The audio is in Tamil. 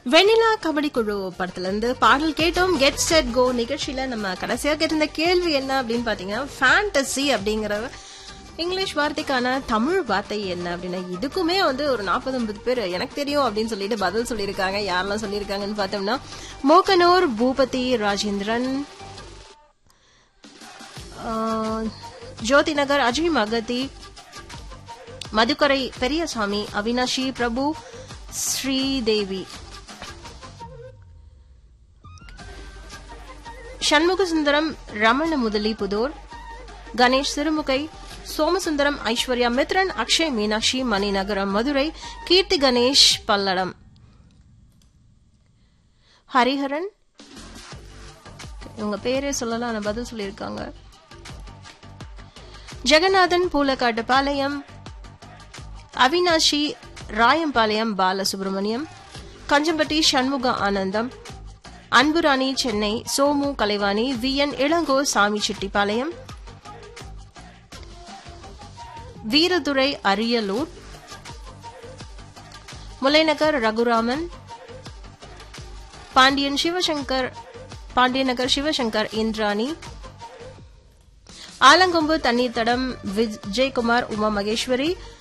வெண்ணிலா கபடி குழு படத்துல இருந்து பாடல் கேட்டோம் கெட் செட் கோ நிகழ்ச்சியில நம்ம கடைசியா கேட்டிருந்த கேள்வி என்ன அப்படின்னு பாத்தீங்கன்னா ஃபேண்டசி அப்படிங்கிற இங்கிலீஷ் வார்த்தைக்கான தமிழ் வார்த்தை என்ன அப்படின்னா இதுக்குமே வந்து ஒரு நாற்பது ஐம்பது பேர் எனக்கு தெரியும் அப்படின்னு சொல்லிட்டு பதில் சொல்லியிருக்காங்க யாரெல்லாம் சொல்லியிருக்காங்கன்னு பார்த்தோம்னா மோகனூர் பூபதி ராஜேந்திரன் ஆஹ், ஜோதி நகர் அஜய் மகதி மதுக்கரை பெரியசாமி அவினாஷி பிரபு ஸ்ரீதேவி சண்முக சுந்தரம் ரமண முதலி புதூர் கணேஷ் சிறுமுகை சோமசுந்தரம் ஐஸ்வர்யா மித்ரன் அக்ஷய் மீனாட்சி மணிநகரம் மதுரை கீர்த்தி கணேஷ் பல்லடம் ஹரிஹரன் இவங்க பேரே சொல்லலாம் ஆனா பதில் சொல்லியிருக்காங்க ஜெகநாதன் பூலக்காட்டு பாளையம் அவினாஷி ராயம்பாளையம் பாலசுப்ரமணியம் கஞ்சம்பட்டி சண்முக ஆனந்தம் அன்புராணி சென்னை சோமு கலைவாணி வி என் இளங்கோ சாமி செட்டிப்பாளையம் வீரதுரை அரியலூர் முல்லைநகர் ரகுராமன் பாண்டியன் சிவசங்கர் பாண்டியநகர் சிவசங்கர் இந்திராணி ஆலங்கொம்பு தண்ணீர் தடம் விஜயகுமார் உமா மகேஸ்வரி